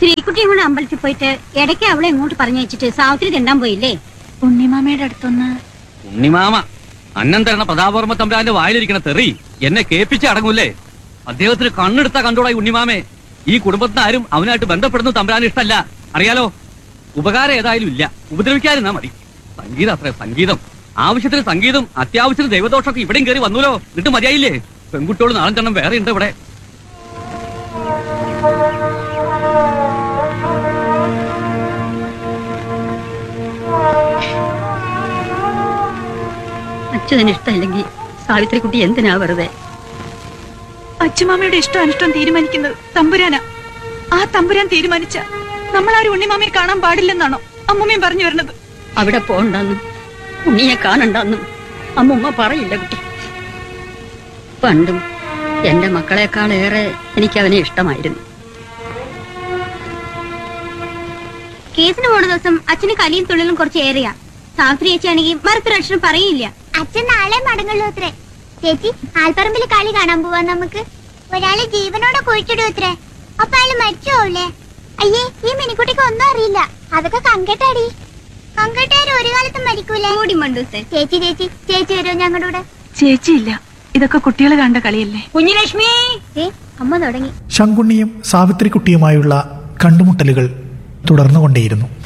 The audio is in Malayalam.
ശ്രീകുട്ടിയും കൂടെ അമ്പലത്തിൽ പോയിട്ട് ഇടയ്ക്ക് അവളെ ഇങ്ങോട്ട് പറഞ്ഞു വെച്ചിട്ട് സാവിത്രി തിണ്ടാൻ പോയില്ലേ ഉണ്ണിമാമയുടെ അടുത്തൊന്ന് ഉണ്ണിമാമ അന്നം തരണ പ്രതാപവർമ്മ തമ്പുരാന്റെ വായിലിരിക്കണ തെറി എന്നെ കേൾപ്പിച്ച് അടങ്ങൂലേ അദ്ദേഹത്തിന് കണ്ണെടുത്ത കണ്ടോടാ ഈ ഉണ്ണിമാമേ ഈ കുടുംബത്തിന് ആരും അവനായിട്ട് ബന്ധപ്പെടുന്ന തമ്പുരാൻ ഇഷ്ടല്ല അറിയാലോ ഉപകാരം ഏതായാലും ഇല്ല ഉപദ്രവിക്കാതിരുന്നാ മതി സംഗീതം അത്രേ സംഗീതം ആവശ്യത്തിന് സംഗീതം അത്യാവശ്യത്തിന് ദൈവദോഷമൊക്കെ ഇവിടെയും കയറി വന്നൂലോ എന്നിട്ട് മതിയായില്ലേ പെൺകുട്ടിയോട് നാളെണ്ണം വേറെ ഉണ്ട് ഇവിടെ അച്ഛന് ഇഷ്ടമില്ലെങ്കിൽ സാവിത്രി കുട്ടി എന്തിനാ വെറുതെ അച്ഛമാമയുടെ ഇഷ്ടം അനിഷ്ടം തീരുമാനിക്കുന്നത് തമ്പുരാനാ ആ തമ്പുരാൻ തീരുമാനിച്ച നമ്മളാരും ഉണ്ണിമാമയെ കാണാൻ പാടില്ലെന്നാണോ അമ്മൂമ്മയും പറഞ്ഞു വരുന്നത് അവിടെ പോണ്ടെന്നും ഉണ്ണിയെ കാണണ്ടെന്നും അമ്മുമ്മ പറയില്ല കുട്ടി പണ്ടും എന്റെ മക്കളെക്കാളേറെ എനിക്ക് അവനെ ഇഷ്ടമായിരുന്നു കേസിന് പോണ ദിവസം അച്ഛന് കലിയും തുള്ളിലും കുറച്ച് ഏറിയ സാവിത്രി ചേച്ചിയാണെങ്കിൽ മറുത്തൊരക്ഷരം പറയില്ല അച്ഛൻ നാളെ മടങ്ങുള്ളൂ അത്രേ ചേച്ചി ആൽപ്പറമ്പിൽ കളി കാണാൻ പോവാ നമുക്ക് ഒരാളെ ജീവനോടെ കുഴിച്ചിടും അത്രേ അപ്പൊ അയാള് മരിച്ചോവില്ലേ അയ്യേ ഈ മിനിക്കുട്ടിക്ക് ഒന്നും അറിയില്ല അതൊക്കെ കങ്കട്ടാടി കങ്കട്ടാര് ഒരു കാലത്തും മരിക്കൂലേ കൂടി മണ്ടൂസേ ചേച്ചി ചേച്ചി ചേച്ചി വരുമോ ഞങ്ങളുടെ കൂടെ ചേച്ചിയില്ല ഇതൊക്കെ കുട്ടികൾ കണ്ട കളിയല്ലേ കുഞ്ഞുലക്ഷ്മി ഏ അമ്മ തുടങ്ങി ശങ്കുണ്ണിയും സാവിത്രിക്കുട്ടിയുമായുള്ള കണ്ടുമുട്ടലുകൾ തുടർന്നുകൊണ്ടേയിരുന്നു